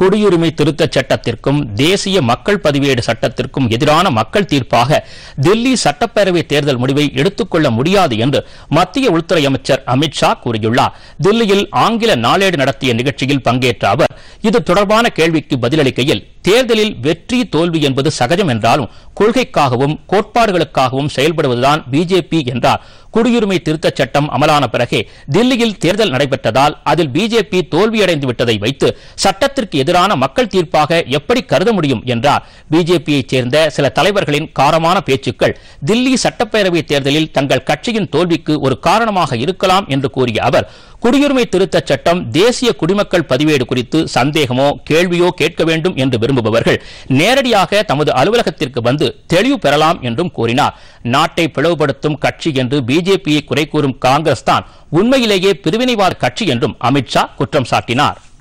குடியுரிமை திருத்தச் சட்டத்திற்கும் தேசிய மக்கள் பதிவேடு சட்டத்திற்கும் எதிரான மக்கள் தீர்ப்பாக தில்லி சட்டப்பேரவை தேர்தல் முடிவை எடுத்துக்கொள்ள முடியாது என்று மத்திய உள்துறை அமைச்சர் அமித் ஷா கூறியுள்ளார் தில்லியில் ஆங்கில நாளேடு நடத்திய நிகழ்ச்சியில் பங்கேற்ற அவர் இது தொடர்பான கேள்விக்கு பதிலளிக்கையில் தேர்தலில் வெற்றி தோல்வி என்பது சகஜம் என்றாலும் கொள்கைக்காகவும் கோட்பாடுகளுக்காகவும் செயல்படுவதுதான் பிஜேபி என்றார் குடியுரிமை திருத்தச் சட்டம் அமலான பிறகே தில்லியில் தேர்தல் நடைபெற்றதால் அதில் பிஜேபி தோல்வியடைந்து விட்டதை வைத்து சட்டத்திற்கு எதிரான மக்கள் தீர்ப்பாக எப்படி கருத முடியும் என்றார் பிஜேபியைச் சேர்ந்த சில தலைவர்களின் காரமான பேச்சுக்கள் தில்லி சட்டப்பேரவை தேர்தலில் தங்கள் கட்சியின் தோல்விக்கு ஒரு காரணமாக இருக்கலாம் என்று கூறிய அவர் குடியுரிமை திருத்தச் சட்டம் தேசிய குடிமக்கள் பதிவேடு குறித்து சந்தேகமோ கேள்வியோ கேட்க வேண்டும் என்று விரும்புபவர்கள் நேரடியாக தமது அலுவலகத்திற்கு வந்து தெளிவு பெறலாம் என்றும் கூறினார் நாட்டை பிளவுபடுத்தும் கட்சி என்று பிஜேபியை குறை கூறும் காங்கிரஸ் தான் உண்மையிலேயே பிரிவினைவாத கட்சி என்றும் அமித் ஷா குற்றம் சாட்டினார்